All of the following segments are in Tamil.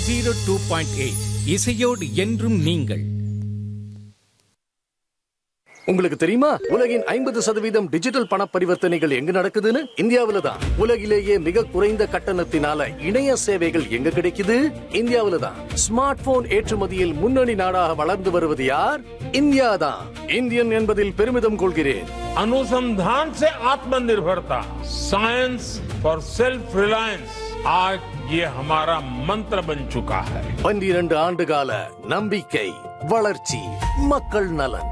ஜீரோ டூ பாயிண்ட் எயிட் இசையோடு என்றும் நீங்கள் உங்களுக்கு தெரியுமா உலகின் ஐம்பது சதவீதம் டிஜிட்டல் பண பரிவர்த்தனைகள் எங்க நடக்குதுன்னு இந்தியாவில தான் உலகிலேயே மிக குறைந்த கட்டணத்தினால இணைய சேவைகள் எங்க கிடைக்குது இந்தியாவில தான் ஸ்மார்ட் போன் ஏற்றுமதியில் முன்னணி நாடாக வளர்ந்து வருவது யார் இந்தியா தான் இந்தியன் என்பதில் பெருமிதம் கொள்கிறேன் अनुसंधान से आत्मनिर्भरता साइंस फॉर सेल्फ रिलायंस आज ये हमारा मंत्र बन चुका है பன்னிரண்டு ஆண்டு கால நம்பிக்கை வளர்ச்சி மக்கள் நலன்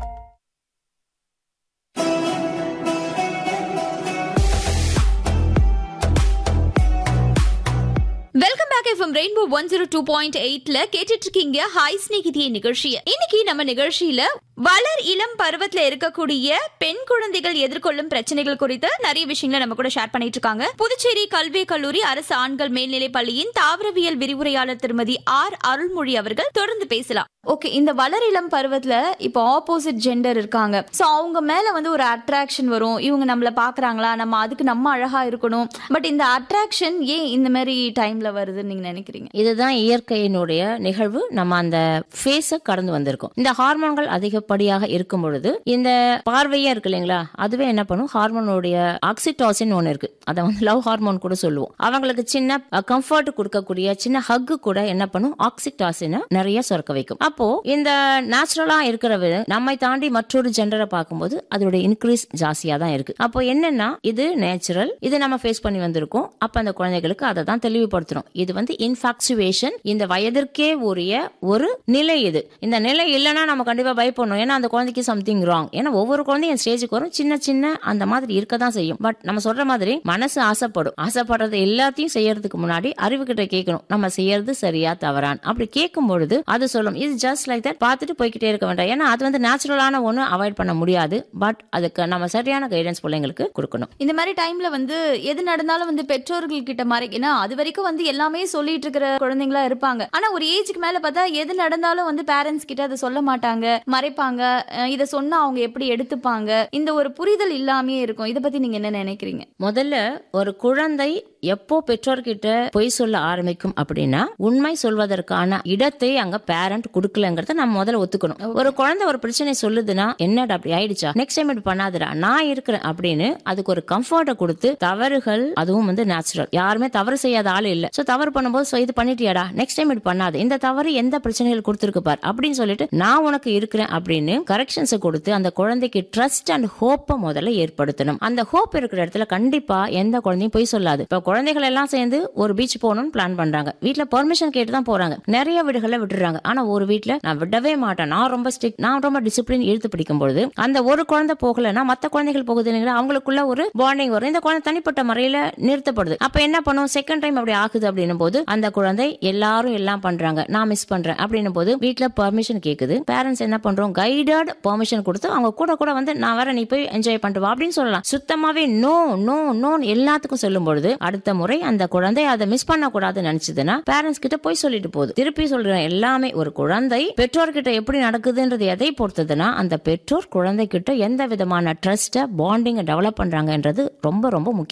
welcome back FM Rainbow one zero two point எயிட்ல கேட்டுட்டு இருக்கீங்க ஹாய் ஸ்நேகிதிய நிகழ்ச்சியை இன்னைக்கு நம்ம நிகழ்ச்சியில வளர் இளம் பருவத்துல இருக்கக்கூடிய பெண் குழந்தைகள் எதிர்கொள்ளும் பிரச்சனைகள் குறித்து நிறைய விஷயங்களை நம்ம கூட ஷேர் பண்ணிட்டு இருக்காங்க புதுச்சேரி கல்வி கல்லூரி அரசு ஆண்கள் மேல்நிலைப் பள்ளியின் தாவரவியல் விரிவுரையாளர் திருமதி ஆர் அருள்மொழி அவர்கள் தொடர்ந்து பேசலாம் ஓகே இந்த வளர் இளம் பருவத்துல இப்போ ஆப்போசிட் ஜெண்டர் இருக்காங்க சோ அவங்க மேல வந்து ஒரு அட்ராக்ஷன் வரும் இவங்க நம்மள பாக்குறாங்களா நம்ம அதுக்கு நம்ம அழகா இருக்கணும் பட் இந்த அட்ராக்ஷன் ஏன் இந்த மாதிரி டைம்ல வருதுன்னு நீங்க நினைக்கிறீங்க இதுதான் இயற்கையினுடைய நிகழ்வு நம்ம அந்த ஃபேஸ கடந்து வந்திருக்கோம் இந்த ஹார்மோன்கள் அதிகப்படியாக இருக்கும் பொழுது இந்த பார்வையே இருக்கு இல்லைங்களா அதுவே என்ன பண்ணும் ஹார்மோனுடைய ஆக்சிடாசின் ஒன்று இருக்கு அதை வந்து லவ் ஹார்மோன் கூட சொல்லுவோம் அவங்களுக்கு சின்ன கம்ஃபர்ட் கொடுக்கக்கூடிய சின்ன ஹக்கு கூட என்ன பண்ணும் ஆக்சிடாசினை நிறைய சுரக்க வைக்கும் அப்போ இந்த நேச்சுரலா இருக்கிறது நம்மை தாண்டி மற்றொரு ஜெண்டரை பார்க்கும்போது அதோட இன்க்ரீஸ் ஜாஸ்தியா தான் இருக்கு அப்போ என்னன்னா இது நேச்சுரல் இது நம்ம ஃபேஸ் பண்ணி வந்திருக்கோம் அப்ப அந்த குழந்தைகளுக்கு அதை தான் தெளிவுபடுத்துறோம் இது வந்து இன்ஃபாக்சுவேஷன் இந்த வயதிற்கே உரிய ஒரு நிலை இது இந்த நிலை இல்லைன்னா நம்ம கண்டிப்பா பயப்படணும் ஏன்னா அந்த குழந்தைக்கு சம்திங் ராங் ஏன்னா ஒவ்வொரு குழந்தையும் ஸ்டேஜுக்கு வரும் சின்ன சின்ன அந்த மாதிரி இருக்க தான் செய்யும் பட் நம்ம சொல்ற மாதிரி மனசு ஆசைப்படும் ஆசைப்படுறது எல்லாத்தையும் செய்யறதுக்கு முன்னாடி அறிவு கிட்ட கேட்கணும் நம்ம செய்யறது சரியா தவறான் அப்படி கேட்கும் பொழுது அது சொல்லும் இது ஜஸ்ட் லைக் தட் பார்த்துட்டு போய்கிட்டே இருக்க வேண்டாம் ஏன்னா அது வந்து நேச்சுரலான ஒன்று அவாய்ட் பண்ண முடியாது பட் அதுக்கு நம்ம சரியான கைடன்ஸ் பிள்ளைங்களுக்கு கொடுக்கணும் இந்த மாதிரி டைம்ல வந்து எது நடந்தாலும் வந்து பெற்றோர்கள் கிட்ட மறை ஏன்னா அது வரைக்கும் வந்து எல்லாமே சொல்லிட்டு இருக்கிற குழந்தைங்களா இருப்பாங்க ஆனா ஒரு ஏஜுக்கு மேல பார்த்தா எது நடந்தாலும் வந்து பேரண்ட்ஸ் கிட்ட அதை சொல்ல மாட்டாங்க மறைப்பாங்க அஹ் இத சொன்னா அவங்க எப்படி எடுத்துப்பாங்க இந்த ஒரு புரிதல் இல்லாமே இருக்கும் இத பத்தி நீங்க என்ன நினைக்கிறீங்க முதல்ல ஒரு குழந்தை எப்போ பெற்றோர்கிட்ட பொய் சொல்ல ஆரம்பிக்கும் அப்படின்னா உண்மை சொல்வதற்கான இடத்தை அங்க பேரண்ட் கொடுக்கலங்கிறத நம்ம முதல்ல ஒத்துக்கணும் ஒரு குழந்தை ஒரு பிரச்சனை சொல்லுதுன்னா என்னடா அப்படி ஆயிடுச்சா நெக்ஸ்ட் டைம் இப்படி பண்ணாதடா நான் இருக்கிறேன் அப்படின்னு அதுக்கு ஒரு கம்ஃபர்ட்டை கொடுத்து தவறுகள் அதுவும் வந்து நேச்சுரல் யாருமே தவறு செய்யாத ஆள் இல்ல சோ தவறு பண்ணும்போது "So, இது பண்ணிட்டியாடா நெக்ஸ்ட் டைம் இப்படி பண்ணாது இந்த தவறு எந்த பிரச்சனைகள் கொடுத்துருக்கு பார் அப்படின்னு சொல்லிட்டு நான் உனக்கு இருக்கிறேன் அப்படின்னு கரெக்ஷன்ஸ் கொடுத்து அந்த குழந்தைக்கு ட்ரஸ்ட் அண்ட் ஹோப்பை முதல்ல ஏற்படுத்தணும் அந்த ஹோப் இருக்கிற இடத்துல கண்டிப்பா எந்த குழந்தையும் போய் சொல்லாது இப்ப குழந்தைகள் எல்லாம் சேர்ந்து ஒரு பீச் போகணும்னு பிளான் பண்றாங்க வீட்ல பெர்மிஷன் கேட்டு தான் போறாங்க நிறைய வீடுகளை விட்டுறாங்க ஆனா ஒரு வீட்ல நான் விடவே மாட்டேன் நான் ரொம்ப ஸ்ட்ரிக்ட் நான் ரொம்ப டிசிப்ளின் இழுத்து பிடிக்கும் பொழுது அந்த ஒரு குழந்தை போகலைன்னா மத்த குழந்தைகள் போகுது இல்லைங்களா அவங்களுக்குள்ள ஒரு பாண்டிங் வரும் இந்த குழந்தை தனிப்பட்ட முறையில நிறுத்தப்படுது அப்ப என்ன பண்ணும் செகண்ட் டைம் அப்படி ஆகுது அப்படின்னும் போது அந்த குழந்தை எல்லாரும் எல்லாம் பண்றாங்க நான் மிஸ் பண்றேன் அப்படின்னும் போது வீட்ல பெர்மிஷன் கேக்குது பேரண்ட்ஸ் என்ன பண்றோம் கைடட் பெர்மிஷன் கொடுத்து அவங்க கூட கூட வந்து நான் வர நீ போய் என்ஜாய் பண்ணிட்டு வா அப்படின்னு சொல்லலாம் சுத்தமாவே நோ நோ நோ எல்லாத்துக்கும் சொல்லும் பொழுது அடுத்த முறை அந்த குழந்தை அதை மிஸ் பண்ண கூடாதுன்னு நினைச்சதுன்னா பேரண்ட்ஸ் கிட்ட போய் சொல்லிட்டு போகுது திருப்பி சொல்றேன் எல்லாமே ஒரு குழந்தை பெற்றோர்கிட்ட எப்படி நடக்குதுன்றது எதை பொறுத்ததுன்னா அந்த பெற்றோர் குழந்தை கிட்ட எந்த விதமான ட்ரஸ்ட பாண்டிங்க டெவலப் பண்றாங்கன்றது ரொம்ப ரொம்ப முக்கியம்